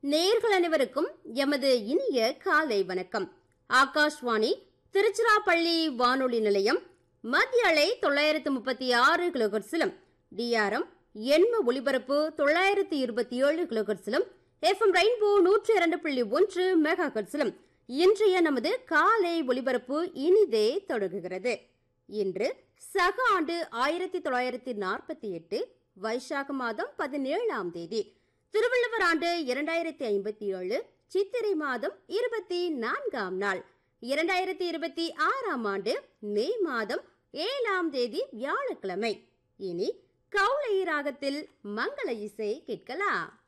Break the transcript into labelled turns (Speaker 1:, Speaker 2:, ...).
Speaker 1: நேர்கள் அனைவருக்கும் எமது இனிய காலை வணக்கம் ஆகாஷ்வாணி திருச்சிராப்பள்ளி வானொலி நிலையம் மத்திய அலை தொள்ளாயிரத்து முப்பத்தி ஆறு கிலோகர்ஸிலும் டிஆர்எம் எண்ம ஒலிபரப்பு தொள்ளாயிரத்து இருபத்தி ஏழு கிலோகர்ஸிலும் எஃப்எம் ரெயின்போ நூற்றி இரண்டு புள்ளி ஒன்று மெகா கர்ஸிலும் இன்றைய நமது காலை ஒலிபரப்பு இனிதே தொடங்குகிறது இன்று சக ஆண்டு ஆயிரத்தி தொள்ளாயிரத்தி நாற்பத்தி எட்டு வைசாக மாதம் பதினேழாம் தேதி திருவள்ளுவர் ஆண்டு இரண்டாயிரத்தி ஐம்பத்தி ஏழு சித்திரை மாதம் இருபத்தி நான்காம் நாள் இரண்டாயிரத்தி இருபத்தி ஆறாம் ஆண்டு மே மாதம் ஏழாம் தேதி வியாழக்கிழமை இனி கௌளை ராகத்தில் மங்கள இசை கேட்கலாம்